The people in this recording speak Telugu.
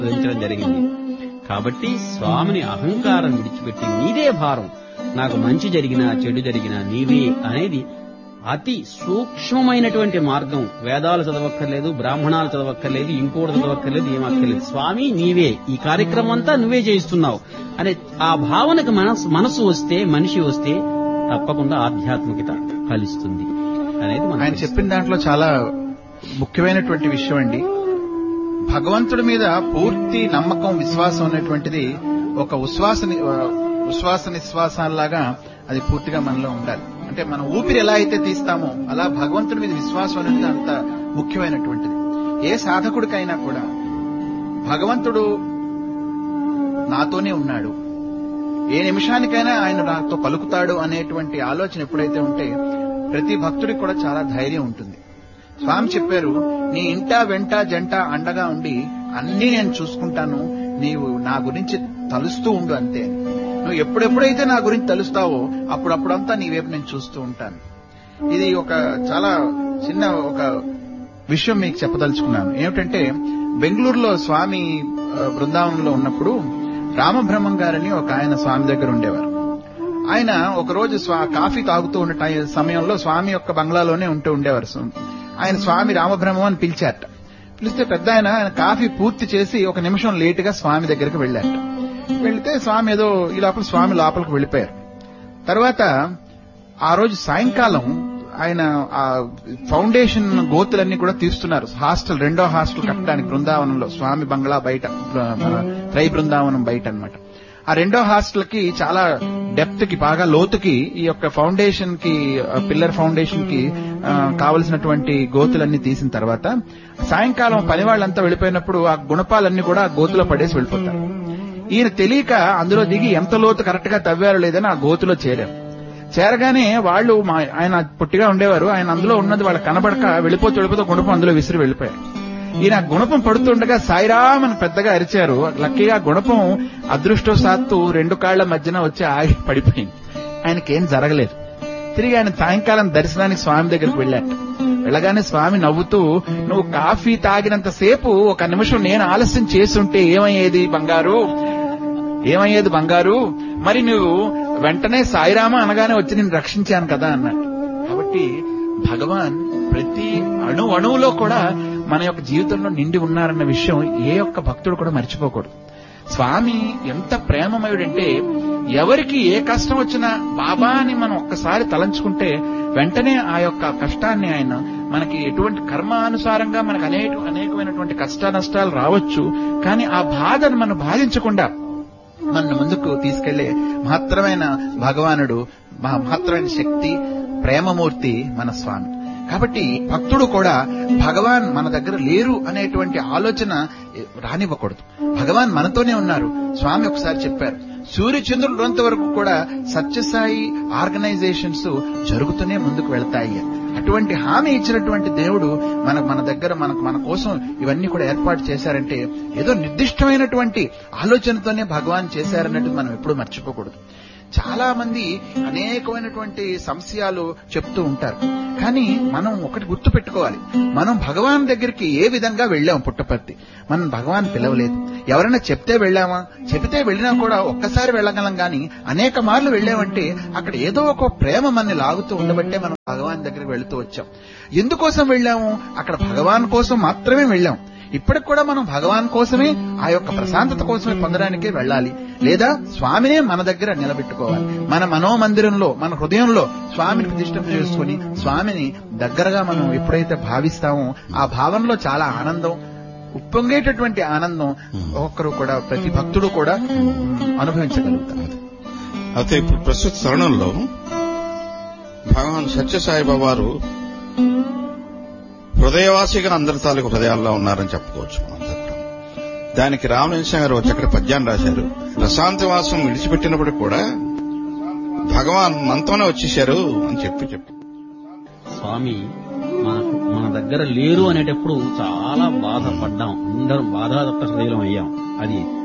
ఆస్వాదించడం జరిగింది కాబట్టి స్వామిని అహంకారం విడిచిపెట్టి నీదే భారం నాకు మంచి జరిగినా చెడు జరిగినా నీవే అనేది అతి సూక్ష్మమైనటువంటి మార్గం వేదాలు చదవక్కర్లేదు బ్రాహ్మణాలు చదవక్కర్లేదు ఇంకోటి చదవక్కర్లేదు ఏమక్కర్లేదు స్వామి నీవే ఈ కార్యక్రమం అంతా నువ్వే చేయిస్తున్నావు అనే ఆ భావనకు మనసు మనసు వస్తే మనిషి వస్తే తప్పకుండా ఆధ్యాత్మికత ఫలిస్తుంది అనేది మనం ఆయన చెప్పిన దాంట్లో చాలా ముఖ్యమైనటువంటి విషయం అండి భగవంతుడి మీద పూర్తి నమ్మకం విశ్వాసం అనేటువంటిది ఒక ఉశ్వాస ని- ఆ, ఉశ్వాస నిశ్వాసాల్లాగా అది పూర్తిగా మనలో ఉండాలి అంటే మనం ఊపిరి ఎలా అయితే తీస్తామో అలా భగవంతుడి మీద విశ్వాసం అనేది అంత ముఖ్యమైనటువంటిది ఏ సాధకుడికైనా కూడా భగవంతుడు నాతోనే ఉన్నాడు ఏ నిమిషానికైనా ఆయన నాతో పలుకుతాడు అనేటువంటి ఆలోచన ఎప్పుడైతే ఉంటే ప్రతి భక్తుడికి కూడా చాలా ధైర్యం ఉంటుంది స్వామి చెప్పారు నీ ఇంట వెంట జంట అండగా ఉండి అన్నీ నేను చూసుకుంటాను నీవు నా గురించి తలుస్తూ ఉండు అంతే నువ్వు ఎప్పుడెప్పుడైతే నా గురించి తలుస్తావో అప్పుడప్పుడంతా నీ వైపు నేను చూస్తూ ఉంటాను ఇది ఒక చాలా చిన్న ఒక విషయం మీకు చెప్పదలుచుకున్నాను ఏమిటంటే బెంగళూరులో స్వామి ఆ, బృందావనంలో ఉన్నప్పుడు రామబ్రహ్మం గారని ఒక ఆయన స్వామి దగ్గర ఉండేవారు ఆయన ఒకరోజు స్వా కాఫీ తాగుతూ ఉన్న టై- సమయంలో స్వామి యొక్క బంగ్లాలోనే ఉంటూ ఉండేవారు స్వామి. ఆయన స్వామి రామబ్రహ్మం అని పిలిచారట పిలిస్తే పెద్ద ఆయన ఆయన కాఫీ పూర్తి చేసి ఒక నిమిషం లేటుగా స్వామి దగ్గరికి వెళ్ళారట వెళ్తే స్వామి ఏదో ఈ లోపల స్వామి లోపలికి వెళ్ళిపోయారు తర్వాత ఆ రోజు సాయంకాలం ఆయన ఆ ఫౌండేషన్ గోతులన్నీ కూడా తీస్తున్నారు హాస్టల్ రెండో హాస్టల్ కట్టడానికి బృందావనంలో స్వామి బంగ్లా బయట బృ- మన త్రై బృందావనం బయట అన్నమాట ఆ రెండో హాస్టల్ కి చాలా డెప్త్ కి బాగా లోతుకి ఈ యొక్క ఫౌండేషన్ కి పిల్లర్ ఫౌండేషన్ కి ఆ, కావలసినటువంటి గోతులన్నీ తీసిన తర్వాత సాయంకాలం పని వాళ్ళంతా వెళ్ళిపోయినప్పుడు ఆ గుణపాలన్నీ కూడా ఆ గోతులో పడేసి వెళ్ళిపోతారు ఈయన తెలియక అందులో దిగి ఎంత లోతు కరెక్ట్ గా తవ్వారో లేదని ఆ గోతులో చేరారు చేరగానే వాళ్ళు మా ఆయన పొట్టిగా ఉండేవారు ఆయన అందులో ఉన్నది వాళ్ళకి కనబడక వెళ్ళిపోతూ వెళ్ళిపోతూ గుణపం అందులో విసిరి వెళ్ళిపోయారు ఈయన ఆ గుణపం పడుతుండగా సాయిరామ్ అని పెద్దగా అరిచారు లక్కీగా ఆ గుణపం అదృష్టవశాత్తు రెండు కాళ్ల మధ్యన వచ్చి ఆగి పడిపోయింది ఆయనకేం జరగలేదు తిరిగి ఆయన సాయంకాలం దర్శనానికి స్వామి దగ్గరికి వెళ్ళాట వెళ్ళగానే స్వామి నవ్వుతూ నువ్వు కాఫీ తాగినంత సేపు ఒక నిమిషం నేను ఆలస్యం చేసుంటే ఏమయ్యేది బంగారు ఏమయ్యేది బంగారు మరి నువ్వు వెంటనే సాయిరామ అనగానే వచ్చి నేను రక్షించాను కదా అన్నాడు కాబట్టి భగవాన్ ప్రతి అణు అణువులో కూడా మన యొక్క జీవితంలో నిండి ఉన్నారన్న విషయం ఏ ఒక్క భక్తుడు కూడా మర్చిపోకూడదు స్వామి ఎంత ప్రేమమయుడంటే ఎవరికి ఏ కష్టం వచ్చినా బాబా అని మనం ఒక్కసారి తలంచుకుంటే వెంటనే ఆ యొక్క కష్టాన్ని ఆయన మనకి ఎటువంటి కర్మానుసారంగా మనకు అనేక అనేకమైనటువంటి కష్ట నష్టాలు రావచ్చు కానీ ఆ బాధను మనం బాధించకుండా మన ముందుకు తీసుకెళ్లే మహత్తరమైన భగవానుడు మహా మహత్తరమైన శక్తి ప్రేమమూర్తి మన స్వామి కాబట్టి భక్తుడు కూడా భగవాన్ మన దగ్గర లేరు అనేటువంటి ఆలోచన రానివ్వకూడదు భగవాన్ మనతోనే ఉన్నారు స్వామి ఒకసారి చెప్పారు సూర్యచంద్రుడు ఉన్నంత వరకు కూడా సత్యసాయి ఆర్గనైజేషన్స్ జరుగుతూనే ముందుకు వెళ్తాయి అని. అటువంటి హామీ ఇచ్చినటువంటి దేవుడు మన మన దగ్గర మనకు మన కోసం ఇవన్నీ కూడా ఏర్పాటు చేశారంటే ఏదో నిర్దిష్టమైనటువంటి ఆలోచనతోనే భగవాన్ చేశారన్నట్టు మనం ఎప్పుడూ మర్చిపోకూడదు చాలా మంది అనేకమైనటువంటి సంశయాలు చెప్తూ ఉంటారు కానీ మనం ఒకటి గుర్తు పెట్టుకోవాలి మనం భగవాన్ దగ్గరికి ఏ విధంగా వెళ్ళాం పుట్టపర్తి మనం భగవాన్ పిలవలేదు ఎవరైనా చెప్తే వెళ్ళామా చెబితే వెళ్ళినా కూడా ఒక్కసారి వెళ్ళగలం గాని అనేక మార్లు వెళ్ళామంటే అక్కడ ఏదో ఒక ప్రేమ మనని లాగుతూ ఉండబట్టే మనం భగవాన్ దగ్గరికి వెళుతూ వచ్చాం ఎందుకోసం వెళ్ళాము అక్కడ భగవాన్ కోసం మాత్రమే వెళ్ళాం ఇప్పటికి కూడా మనం భగవాన్ కోసమే ఆ యొక్క ప్రశాంతత కోసమే పొందడానికే వెళ్ళాలి లేదా స్వామినే మన దగ్గర నిలబెట్టుకోవాలి మన మనోమందిరంలో మన హృదయంలో స్వామిని ప్రతిష్ఠ చేసుకుని స్వామిని దగ్గరగా మనం ఎప్పుడైతే భావిస్తామో ఆ భావనలో చాలా ఆనందం ఉప్పొంగేటటువంటి ఆనందం ఒక్కరు కూడా ప్రతి భక్తుడు కూడా అనుభవించగలుగుతారు అయితే ఇప్పుడు ప్రస్తుత తరుణంలో భగవాన్ సత్యసాయిబాబా వారు హృదయవాసిగా అందరి తాలూకు హృదయాల్లో ఉన్నారని చెప్పుకోవచ్చు మనం అందరం. దానికి రామలింగ గారు ఒక చక్కటి పద్యాన్ని రాశారు ప్రశాంతవాసం విడిచిపెట్టినప్పుడు కూడా భగవాన్ మనతోనే వచ్చేశారు అని చెప్పి చెప్పి స్వామి మనకు మన దగ్గర లేరు అనేటప్పుడు చాలా బాధపడ్డాం అందరం బాధాదత్త హృదయం అయ్యాం అది